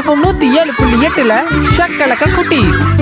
FM நூத்தி ஏழு புள்ளி எட்டுல ஷக்கலக்க குட்டி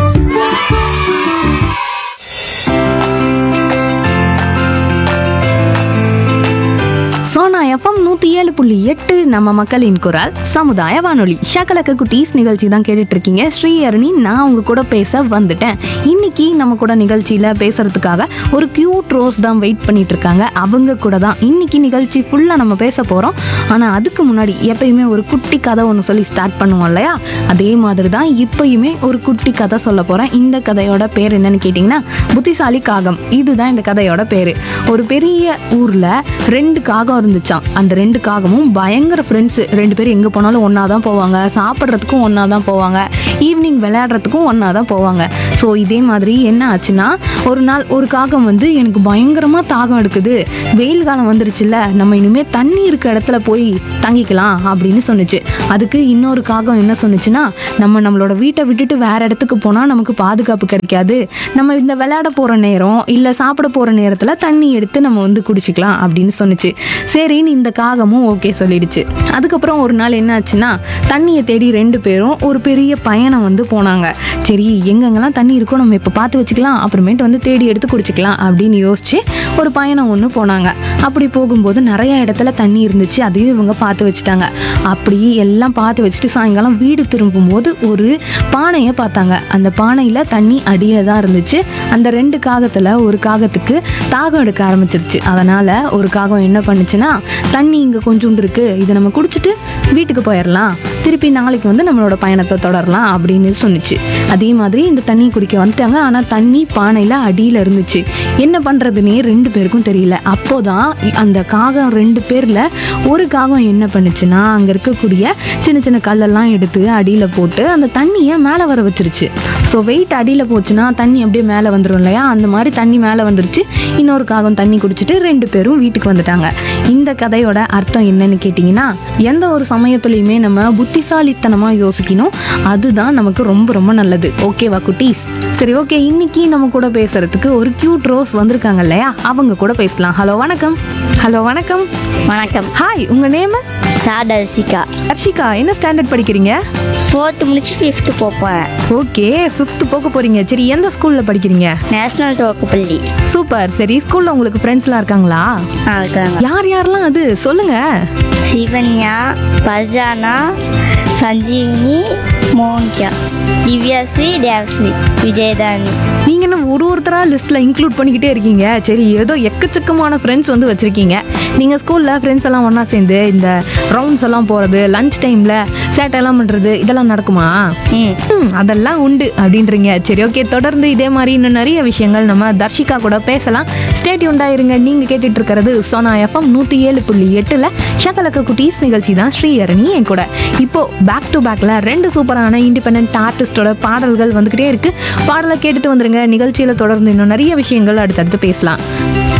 சோனா எஃப்எம் நூத்தி ஏழு புள்ளி எட்டு நம்ம மக்களின் குரல் சமுதாய வானொலி ஷக்கலக்க குட்டீஸ் நிகழ்ச்சி தான் கேட்டுட்டு இருக்கீங்க ஸ்ரீஹரணி நான் உங்க கூட பேச வந்துட்டேன் இன்னைக்கு நம்ம கூட நிகழ்ச்சியில பேசுறதுக்காக ஒரு கியூட் ரோஸ் தான் வெயிட் பண்ணிட்டு இருக்காங்க அவங்க கூட தான் இன்னைக்கு நிகழ்ச்சி ஃபுல்லா நம்ம பேச போறோம் ஆனா அதுக்கு முன்னாடி எப்பயுமே ஒரு குட்டி கதை ஒன்று சொல்லி ஸ்டார்ட் பண்ணுவோம் இல்லையா அதே மாதிரி தான் இப்பயுமே ஒரு குட்டி கதை சொல்ல போறேன் இந்த கதையோட பேர் என்னன்னு கேட்டிங்கன்னா புத்திசாலி காகம் இதுதான் இந்த கதையோட பேரு ஒரு பெரிய ஊர்ல ரெண்டு காகம் இருந்துச்சாம் அந்த ரெண்டு காகமும் பயங்கர ஃப்ரெண்ட்ஸ் ரெண்டு பேரும் எங்க போனாலும் ஒண்ணா தான் போவாங்க சாப்பிட்றதுக்கும் ஒண்ணா தான் போவாங்க ஈவினிங் விளையாடுறதுக்கும் ஒண்ணா தான் போவாங்க ஸோ இதே மாதிரி என்ன ஆச்சுன்னா ஒரு நாள் ஒரு காகம் வந்து எனக்கு பயங்கரமா தாகம் எடுக்குது வெயில் காலம் வந்துருச்சுல்ல நம்ம இனிமே தண்ணி இருக்க இடத்துல போய் தங்கிக்கலாம் அப்படின்னு சொன்னுச்சு அதுக்கு இன்னொரு காகம் என்ன சொன்னுச்சுன்னா நம்ம நம்மளோட வீட்டை விட்டுட்டு வேற இடத்துக்கு போனா நமக்கு பாதுகாப்பு கிடைக்காது நம்ம இந்த விளையாட போற நேரம் இல்ல சாப்பிட போற நேரத்துல தண்ணி எடுத்து நம்ம வந்து குடிச்சிக்கலாம் அப்படின்னு சொன்னுச்சு சரின்னு இந்த காகமும் ஓகே சொல்லிடுச்சு அதுக்கப்புறம் ஒரு நாள் என்ன ஆச்சுன்னா தண்ணியை தேடி ரெண்டு பேரும் ஒரு பெரிய பயணம் வந்து போனாங்க சரி எங்கெங்கெல்லாம் தண்ணி இருக்கோ நம்ம இப்போ பார்த்து வச்சுக்கலாம் அப்புறமேட்டு வந்து தேடி எடுத்து குடிச்சிக்கலாம் அப்படின்னு யோசிச்சு ஒரு பயணம் ஒன்று போனாங்க அப்படி போகும்போது நிறைய இடத்துல தண்ணி இருந்துச்சு அதையும் இவங்க பார்த்து வச்சுட்டாங்க அப்படி எல்லாம் பார்த்து வச்சுட்டு சாயங்காலம் வீடு திரும்பும்போது ஒரு பானையை பார்த்தாங்க அந்த பானையில் தண்ணி அடியில் தான் இருந்துச்சு அந்த ரெண்டு காகத்தில் ஒரு காகத்துக்கு தாகம் எடுக்க ஆரம்பிச்சிருச்சு அதனால் ஒரு காகம் என்ன பண்ணுச்சுன்னா தண்ணி இங்கே கொஞ்சோண்டு இருக்கு இதை நம்ம குடிச்சிட்டு வீட்டுக்கு போயிடலாம் திருப்பி நாளைக்கு வந்து நம்மளோட பயணத்தை தொடரலாம் அப்படின்னு சொன்னுச்சு அதே மாதிரி இந்த தண்ணி குடிக்க வந்துட்டாங்க ஆனால் தண்ணி பானையில் அடியில் இருந்துச்சு என்ன பண்ணுறதுனே ரெண்டு பேருக்கும் தெரியல அப்போதான் இ- அந்த காகம் ரெண்டு பேரில் ஒரு காகம் என்ன பண்ணுச்சுன்னா அங்கே இருக்கக்கூடிய சின்ன சின்ன கல்லெல்லாம் எடுத்து அடியில் போட்டு அந்த தண்ணியை மேலே வர வச்சிருச்சு ஸோ வெயிட் அடியில் போச்சுன்னா தண்ணி அப்படியே மேலே வந்துடும் இல்லையா அந்த மாதிரி தண்ணி மேலே வந்துருச்சு இன்னொரு காகம் தண்ணி குடிச்சிட்டு ரெண்டு பேரும் வீட்டுக்கு வந்துட்டாங்க இந்த கதையோட அர்த்தம் என்னன்னு கேட்டிங்கன்னா எந்த ஒரு சமயத்துலையுமே நம்ம புத்திசாலித்தனமாக யோசிக்கணும் அதுதான் நமக்கு ரொம்ப ரொம்ப நல்லது ஓகேவா குட்டீஸ் சரி ஓகே இன்னைக்கு நம்ம கூட பேசுறதுக்கு ஒரு கியூட் ரோஸ் வந்திருக்காங்க இல்லையா அவங்க கூட பேசலாம் ஹலோ வணக்கம் ஹலோ வணக்கம் வணக்கம் ஹாய் உங்க நேம் சாடர்சிகா ஹர்ஷிகா என்ன ஸ்டாண்டர்ட் படிக்கிறீங்க ஃபோர்த்து முடிச்சு ஃபிஃப்த்து போப்பேன் ஓகே ஃபிஃப்த் போக போறீங்க சரி எந்த ஸ்கூல்ல படிக்கிறீங்க நேஷ்னல் துவக்கப்பள்ளி சூப்பர் சரி ஸ்கூல்ல உங்களுக்கு ஃப்ரெண்ட்ஸ்லாம் இருக்காங்களா ஆ இருக்காங்க யார் யாரெல்லாம் அது சொல்லுங்க சிவன்யா பர்ஜானா சஞ்சீவினி மோனிகா திவ்யாஸ்ரீ தேவஸ்ரீ விஜயதானி நீங்க என்ன ஒரு ஒருத்தரா லிஸ்ட்ல இன்க்ளூட் பண்ணிக்கிட்டே இருக்கீங்க சரி ஏதோ எக்கச்சக்கமான ஃப்ரெண்ட்ஸ் வந்து வச்சிருக்கீங்க நீங்க ஸ்கூல்ல ஃப்ரெண்ட்ஸ் எல்லாம் ஒண்ணா சேர்ந்து இந்த ரவுண்ட்ஸ் எல்லாம் போறது லஞ்ச் டைம்ல சேட்டை எல்லாம் பண்றது இதெல்லாம் நடக்குமா ம் ம், அதெல்லாம் உண்டு அப்படின்றீங்க சரி ஓகே தொடர்ந்து இதே மாதிரி இன்னும் நிறைய விஷயங்கள் நம்ம தர்ஷிகா கூட பேசலாம் ஸ்டேட் உண்டாயிருங்க நீங்க கேட்டுட்டு இருக்கிறது சோனா எஃப்எம் நூத்தி ஏழு புள்ளி எட்டுல ஷகலக்க குட்டீஸ் நிகழ்ச்சி தான் ஸ்ரீஹரணி என் கூட இப்போ பேக் டு பேக்ல ரெண்டு சூப்பரான இண்டிபெண்ட் ஆர்டிஸ்டோட பாடல்கள் வந்துகிட்டே இருக்கு பாடலை கேட்டுட்டு வந்துருங்க நிகழ்ச்சியில தொடர்ந்து இன்னும் நிறைய விஷயங்கள் அடுத்தடுத்து பேசலாம்